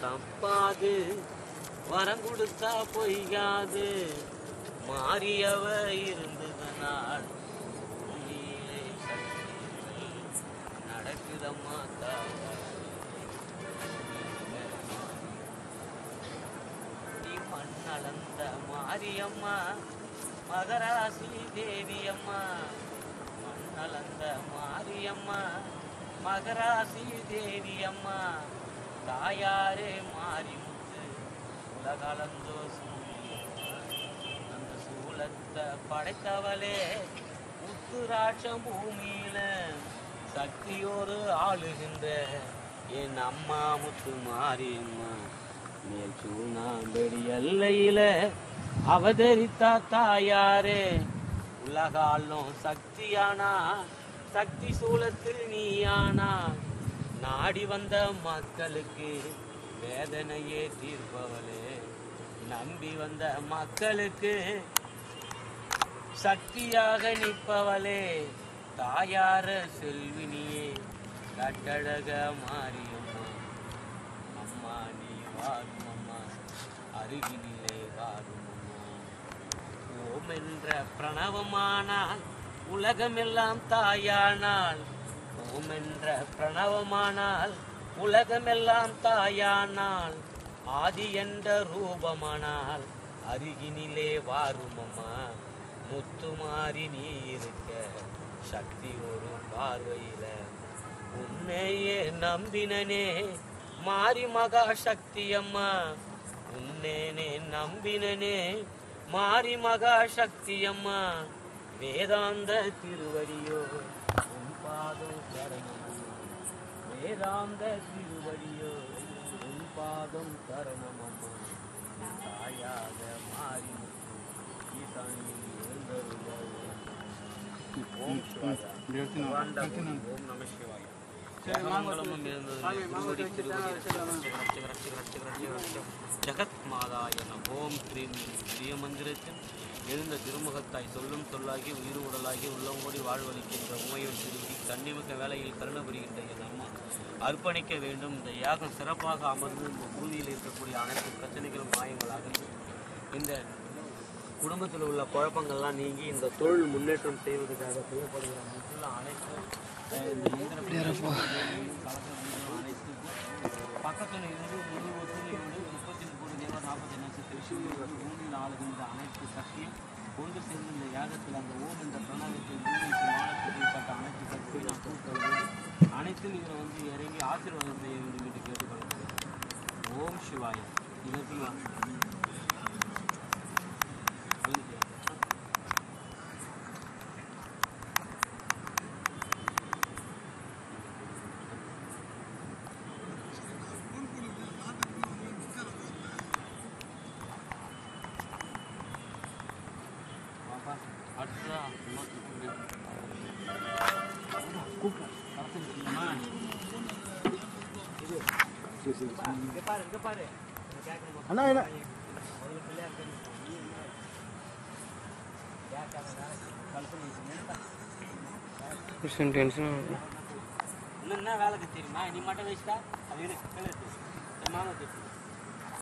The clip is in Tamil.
தப்பாது வரம் கொடுத்தா பொய்யாது மாறியவ இருந்ததனால் பூமியிலே சக்திகள் நடக்குதம்மா தாயா நீ மண்ணளந்த மாரியம்மா மகராசி தேவியம்மா மண்ணளந்த மாரியம்மா மகராசி தேவியம்மா தாயாரே மாரிமுத்து உலகளந்தோ சூரியம்மா அந்த சூலத்தை படைத்தவளே உத்துராட்சம் பூமியில சக்தியோடு ஆளுகின்ற என் அம்மா முத்து மாரியம்மா மேல் சூனாம்பெடி எல்லையில அவதரித்தா தாயாரே உலகாலும் சக்தியானா சக்தி சூலத்தில் நீயானா நாடி வந்த மக்களுக்கு வேதனையே தீர்ப்பவளே நம்பி வந்த மக்களுக்கு சக்தியாக நிற்பவளே தாயார செல்வினியே கட்டழக மாரியம்மா அம்மா நீ வாரும் அம்மா அருகினிலே வாரும் அம்மா ஓம் என்ற பிரணவமானால் உலகமெல்லாம் தாயானால் ஓம் என்ற பிரணவமானால் உலகமெல்லாம் தாயானால் ஆதி என்ற ரூபமானால் அருகினிலே வாரும் அம்மா முத்துமாரி நீ இருக்க சக்தி ஒரு பார்வையில உன்னையே நம்பினனே மாரி மகா சக்தி அம்மா உன்னேனே நம்பினனே மாரி மகா சக்தி அம்மா வேதாந்த திருவடியோ உன் பாதம் சரணம் வேதாந்த திருவடியோ உன் பாதம் சரணம் அம்மா என் தாயாக மாறி ஈசானி எழுந்தருள்வாய். ஓம் சிவாயா. ஓம் நம சிவாய மங்களமும் இருந்தது. திருவடி, திருவடி, ரட்சக, ரட்சக, ரட்சக, ரட்சக, ரட்சக, ரட்சக, ரட்சக. ஜகத் மாதாய நம ஓம் ஸ்ரீம் பிரிய மந்திரத்தில் எழுந்த திருமுகத்தாய் சொல்லும் சொல்லாகி உயிர் உடலாகி உள்ளங்கோடி வாழ்வளிக்கின்ற உமையும் திரும்பி கண்ணிமிக்க வேலையில் கருண புரிகின்ற என் அம்மா அர்ப்பணிக்க வேண்டும் இந்த யாகம் சிறப்பாக அமர்ந்து இந்த பூமியில் இருக்கக்கூடிய அனைத்து பிரச்சனைகளும் மாயங்களாக இந்த குடும்பத்தில் உள்ள குழப்பங்கள்லாம் நீங்கி இந்த தொழில் முன்னேற்றம் செய்வதற்காக செய்யப்படுகிற முற்றிலும் அனைத்து அஹ், இந்த இயந்திர கலசங்களும் அனைத்துக்கும் பக்கத்தில் இருந்து முழு ஒத்துழையோடு முப்பத்தி முப்பது தேவர் நாற்பத்தி நட்சத்திர விஷயம் பூமியில் ஆளுகின்ற அனைத்து சக்தியும் கொண்டு சேர்ந்து இந்த யாகத்தில் அந்த ஓம் என்ற பிரணவத்தில் பூமிக்கு வானத்தில் பட்ட அனைத்து சக்தியும் நான் கூப்பிட்டு அனைத்தும் இதில் வந்து இறங்கி ஆசீர்வாதம் செய்ய வேண்டும் என்று கேட்டுக்கொள்கிறேன் ஓம் சிவாய இதற்கு நான் பாப்பா அடுத்ததா அம்மா கூப்பிடு வரச்சுமா இங்க பாரு இங்க பாரு அண்ணா என்ன முதல்ல பிள்ளையார் தெரியும் டென்ஷன் இன்னும் என்ன வேலைக்கு தெரியுமா நீ மட்டும் வச்சுட்டா அது இரு கீழே இருக்கு. சரி, மாமா திட்டு